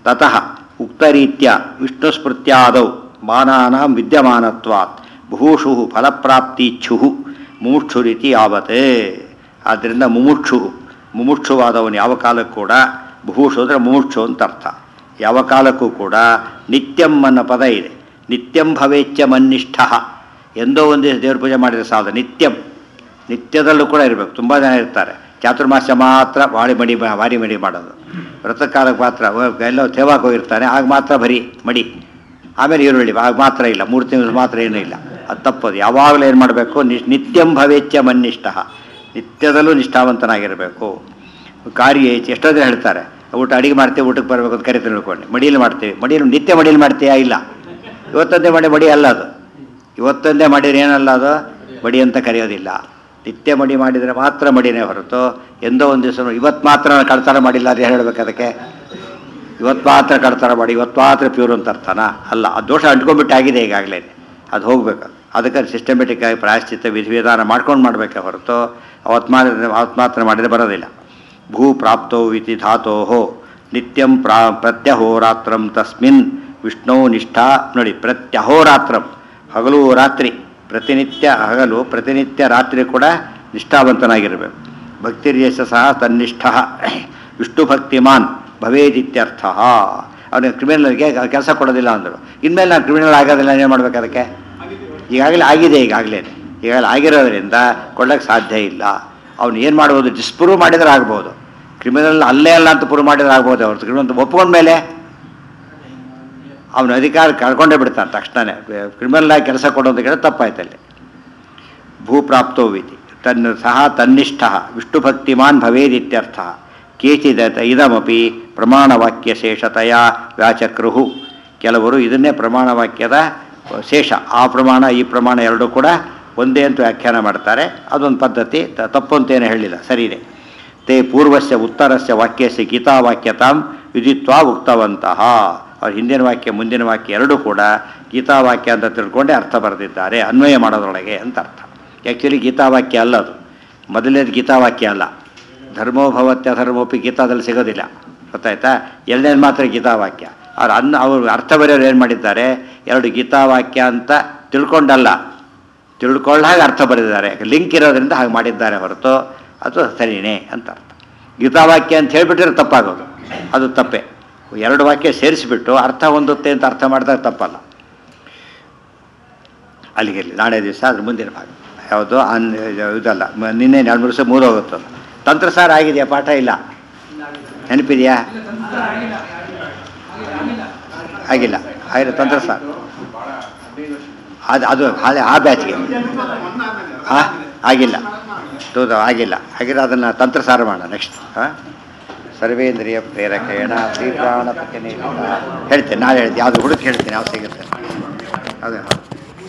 ತತಃ ಉಕ್ತರೀತ್ಯ ವಿಷ್ಣುಸ್ಮೃತ್ಯಾದೌ ಮಾನಾನಾಂ ವಿದ್ಯಮಾನತ್ವಾತ್ ಭೂಷು ಫಲಪ್ರಾಪ್ತಿಚ್ಛು ಮುಮುಕ್ಷುರಿತಿ ಯಾವತ್ತೇ ಆದ್ದರಿಂದ ಮುಮುಕ್ಷು ಮುಮುಕ್ಷುವಾದವನು ಯಾವ ಕಾಲಕ್ಕೂ ಕೂಡ ಭೂಷು ಅಂದರೆ ಮುಮುಕ್ಷು ಅಂತ ಅರ್ಥ ಯಾವ ಕಾಲಕ್ಕೂ ಕೂಡ ನಿತ್ಯಂ ಅನ್ನೋ ಪದ ಇದೆ ನಿತ್ಯಂ ಭವೇಚ್ಛ ಮನ್ನಿಷ್ಠ ಎಂದೋ ಒಂದು ದಿವಸ ದೇವ್ರ ಪೂಜೆ ಮಾಡಿದರೆ ಸಾಲದು ನಿತ್ಯಂ ನಿತ್ಯದಲ್ಲೂ ಕೂಡ ಇರಬೇಕು ತುಂಬ ಜನ ಇರ್ತಾರೆ ಚಾತುರ್ಮಾಸ್ಯ ಮಾತ್ರ ವಾಡಿ ಮಡಿ ವಾರಿ ಮಡಿ ಮಾಡೋದು ವ್ರತಕಾಲಕ್ಕೆ ಮಾತ್ರ ವ- ಎಲ್ಲೋ ಸೇವಾಕ್ ಹೋಗಿರ್ತಾನೆ ಆಗ ಮಾತ್ರ ಬರೀ ಮಡಿ ಆಮೇಲೆ ಈರುಳ್ಳಿ ಆಗ ಮಾತ್ರ ಇಲ್ಲ ಮೂರು ತಿಂಗಳು ಮಾತ್ರ ಏನೂ ಇಲ್ಲ ಅದು ತಪ್ಪದು ಯಾವಾಗಲೂ ಏನು ಮಾಡಬೇಕು ನಿ ನಿತ್ಯಂ ಭವೇಚ್ಛ ಮನ್ನಿಷ್ಠ ನಿತ್ಯದಲ್ಲೂ ನಿಷ್ಠಾವಂತನಾಗಿರಬೇಕು ಕಾರ್ಯ ಐತಿ ಎಷ್ಟೋ ಜನ ಹೇಳ್ತಾರೆ ಊಟ ಅಡಿಗೆ ಮಾಡ್ತೀವಿ ಊಟಕ್ಕೆ ಬರಬೇಕು ಅಂತ ಕರಿತೀವಿ ತಿಳ್ಕೊಂಡು ಮಡಿಯಲ್ಲಿ ಮಾಡ್ತೀವಿ ಮಡಿಯಲ್ಲಿ ನಿತ್ಯ ಮಡಿಯಲ್ಲಿ ಮಾಡ್ತೀಯಾ ಇಲ್ಲ ಇವತ್ತೊಂದೇ ಮಾಡಿ ಮಡಿ ಅಲ್ಲ ಅದು ಇವತ್ತೊಂದೇ ಮಾಡಿದ್ರೆ ಏನಲ್ಲ ಅದು ಮಡಿ ಅಂತ ಕರೆಯೋದಿಲ್ಲ ನಿತ್ಯ ಮಡಿ ಮಾಡಿದರೆ ಮಾತ್ರ ಮಡಿನೇ ಹೊರತು ಎಂದೋ ಒಂದು ದಿವಸ ಇವತ್ತು ಮಾತ್ರ ನಾನು ಕಳ್ತನ ಮಾಡಿಲ್ಲ ಅದು ಹೇಳಬೇಕು ಅದಕ್ಕೆ ಇವತ್ತು ಮಾತ್ರ ಕಳ್ತನ ಮಾಡಿ ಇವತ್ತು ಮಾತ್ರ ಪ್ಯೂರ್ ಅಂತ ಅರ್ಥನಾ ಅಲ್ಲ ಆ ದೋಷ ಅಂಟ್ಕೊಂಡ್ಬಿಟ್ಟು ಆಗಿದೆ ಈಗಾಗಲೇ ಅದು ಹೋಗ್ಬೇಕು ಅದಕ್ಕೆ ಸಿಸ್ಟಮೆಟಿಕ್ ಆಗಿ ಪ್ರಾಯಶ್ಚಿತ್ತ ವಿಧಿವಿಧಾನ ಮಾಡ್ಕೊಂಡು ಮಾಡಬೇಕೆ ಹೊರತು ಅವತ್ತು ಮಾಡಿದ್ರೆ ಅವತ್ತು ಮಾತ್ರ ಮಾಡಿದರೆ ಬರೋದಿಲ್ಲ ಭೂ ಪ್ರಾಪ್ತೋ ಇತಿ ಧಾತೋ ನಿತ್ಯಂ ಪ್ರಾ ಪ್ರತ್ಯಹೋರಾತ್ರಂ ತಸ್ಮಿನ್ ವಿಷ್ಣು ನಿಷ್ಠಾ ನೋಡಿ ಪ್ರತ್ಯಹೋರಾತ್ರಂ ಹಗಲು ರಾತ್ರಿ ಪ್ರತಿನಿತ್ಯ ಹಗಲು ಪ್ರತಿನಿತ್ಯ ರಾತ್ರಿ ಕೂಡ ನಿಷ್ಠಾವಂತನಾಗಿರಬೇಕು ಭಕ್ತಿರ್ಯಶ ಸಹ ತನ್ನಿಷ್ಠ ವಿಷ್ಣು ಭಕ್ತಿಮಾನ್ ಭವೇದಿತ್ಯರ್ಥ ಅವನಿಗೆ ಕ್ರಿಮಿನಲ್ಗೆ ಕೆಲಸ ಕೊಡೋದಿಲ್ಲ ಅಂದರು ಇನ್ಮೇಲೆ ನಾನು ಕ್ರಿಮಿನಲ್ ಆಗೋದಿಲ್ಲ ಏನು ಮಾಡ್ಬೇಕು ಅದಕ್ಕೆ ಈಗಾಗಲೇ ಆಗಿದೆ ಈಗಾಗಲೇ ಈಗಾಗಲೇ ಆಗಿರೋದ್ರಿಂದ ಕೊಡೋಕ್ಕೆ ಸಾಧ್ಯ ಇಲ್ಲ ಅವನು ಏನು ಮಾಡ್ಬೋದು ಡಿಸ್ಪ್ರೂವ್ ಮಾಡಿದ್ರೆ ಆಗ್ಬೋದು ಕ್ರಿಮಿನಲ್ ಅಲ್ಲೇ ಅಲ್ಲ ಅಂತ ಪ್ರೂವ್ ಮಾಡಿದ್ರೆ ಆಗ್ಬೋದು ಅವ್ರದ್ದು ಕ್ರಿಮಿನಲ್ ಒಪ್ಕೊಂಡ್ಮೇಲೆ ಅವನ ಅಧಿಕಾರ ಕಳ್ಕೊಂಡೇ ಬಿಡ್ತಾನೆ ತಕ್ಷಣನೇ ಕ್ರಿಮಿನಲ್ ಆಗಿ ಕೆಲಸ ಕೊಡೋದು ಕೇಳಿ ತಪ್ಪಾಯ್ತಲ್ಲಿ ಭೂಪ್ರಾಪ್ತೋ ವಿಧಿ ತನ್ನ ಸಹ ತನ್ನಿಷ್ಠ ವಿಷ್ಣು ಭಕ್ತಿಮಾನ್ ಭವೇದಿತ್ಯರ್ಥ ಕೇಚಿದ ಇದಮಪಿ ಪ್ರಮಾಣವಾಕ್ಯ ಶೇಷತೆಯ ವ್ಯಾಚಕ್ರುಹು ಕೆಲವರು ಇದನ್ನೇ ಪ್ರಮಾಣವಾಕ್ಯದ ಶೇಷ ಆ ಪ್ರಮಾಣ ಈ ಪ್ರಮಾಣ ಎರಡೂ ಕೂಡ ಒಂದೇ ಅಂತ ವ್ಯಾಖ್ಯಾನ ಮಾಡ್ತಾರೆ ಅದೊಂದು ಪದ್ಧತಿ ತ- ತಪ್ಪು ಅಂತೇನು ಹೇಳಿಲ್ಲ ಸರಿ ಇದೆ ತೇ ಪೂರ್ವಸ್ಯ ಉತ್ತರಸ್ಯ ವಾಕ್ಯಸ್ಯ ಗೀತಾವಾಕ್ಯತಾಂ ವಿಧಿತ್ವ ಉಕ್ತವಂತಹ ಅವ್ರ ಹಿಂದಿನ ವಾಕ್ಯ ಮುಂದಿನ ವಾಕ್ಯ ಎರಡೂ ಕೂಡ ಗೀತಾವಾಕ್ಯ ಅಂತ ತಿಳ್ಕೊಂಡೇ ಅರ್ಥ ಬರೆದಿದ್ದಾರೆ ಅನ್ವಯ ಮಾಡೋದ್ರೊಳಗೆ ಅಂತ ಅರ್ಥ ಆ್ಯಕ್ಚುಲಿ ಗೀತಾವಾಕ್ಯ ಅಲ್ಲ ಅದು ಮೊದಲನೇದು ಗೀತಾವಾಕ್ಯ ಅಲ್ಲ ಧರ್ಮೋಭವತ್ಯ ಧರ್ಮೋಪಿ ಗೀತಾದಲ್ಲಿ ಸಿಗೋದಿಲ್ಲ ಗೊತ್ತಾಯ್ತಾ ಎರಡನೇದು ಮಾತ್ರ ಗೀತಾವಾಕ್ಯ ಅವ್ರು ಅನ್ನ ಅವರು ಅರ್ಥ ಬರೆಯೋರು ಏನು ಮಾಡಿದ್ದಾರೆ ಎರಡು ಗೀತಾವಾಕ್ಯ ಅಂತ ತಿಳ್ಕೊಂಡಲ್ಲ ತಿಳ್ಕೊಳ್ಳ ಹಾಗೆ ಅರ್ಥ ಬರೆದಿದ್ದಾರೆ ಲಿಂಕ್ ಇರೋದ್ರಿಂದ ಹಾಗೆ ಮಾಡಿದ್ದಾರೆ ಹೊರತು ಅದು ಸರಿನೇ ಅಂತ ಅರ್ಥ ಗೀತಾವಾಕ್ಯ ಅಂತ ಹೇಳಿಬಿಟ್ರೆ ತಪ್ಪಾಗೋದು ಅದು ತಪ್ಪೇ ಎರಡು ವಾಕ್ಯ ಸೇರಿಸಿಬಿಟ್ಟು ಅರ್ಥ ಹೊಂದುತ್ತೆ ಅಂತ ಅರ್ಥ ಮಾಡಿದಾಗ ತಪ್ಪಲ್ಲ ಅಲ್ಲಿಗೆ ಇರಲಿ ನಾಳೆ ದಿವಸ ಅದ್ರ ಮುಂದಿನ ಭಾಗ ಯಾವುದು ಅನ್ ಇದಲ್ಲ ಮ- ನಿನ್ನೆ ಎರಡು ಮೂರು ದಿವಸ ಮೂರೋಗುತ್ತಲ್ಲ ತಂತ್ರಸಾರ ಆಗಿದೆಯಾ ಪಾಠ ಇಲ್ಲ ನೆನಪಿದೆಯಾ ಆಗಿಲ್ಲ ಆಗಿಲ್ಲ ತಂತ್ರಸಾರ ಅದು ಅದು ಹಾಳೆ ಆ ಬ್ಯಾಚ್ಗೆ ಹಾಂ ಆಗಿಲ್ಲ ಹೌದು ಆಗಿಲ್ಲ ಹಾಗಿದ್ರೆ ಅದನ್ನು ತಂತ್ರಸಾರ ಮಾಡೋಣ ನೆಕ್ಸ್ಟ್ ಹಾಂ ಸರ್ವೇಂದ್ರಿಯ ಪ್ರೇರಕೇಣ ಶ್ರೀ ಪ್ರಾಣಪತಿನೇ ಹೇಳ್ತೇನೆ ನಾಳೆ ಹೇಳ್ತೀನಿ ಯಾವುದು ಹುಡುಕಿ ಹೇಳ್ತೀನಿ ಯಾವ ಸಿಗುತ್ತೆ ಅದೇ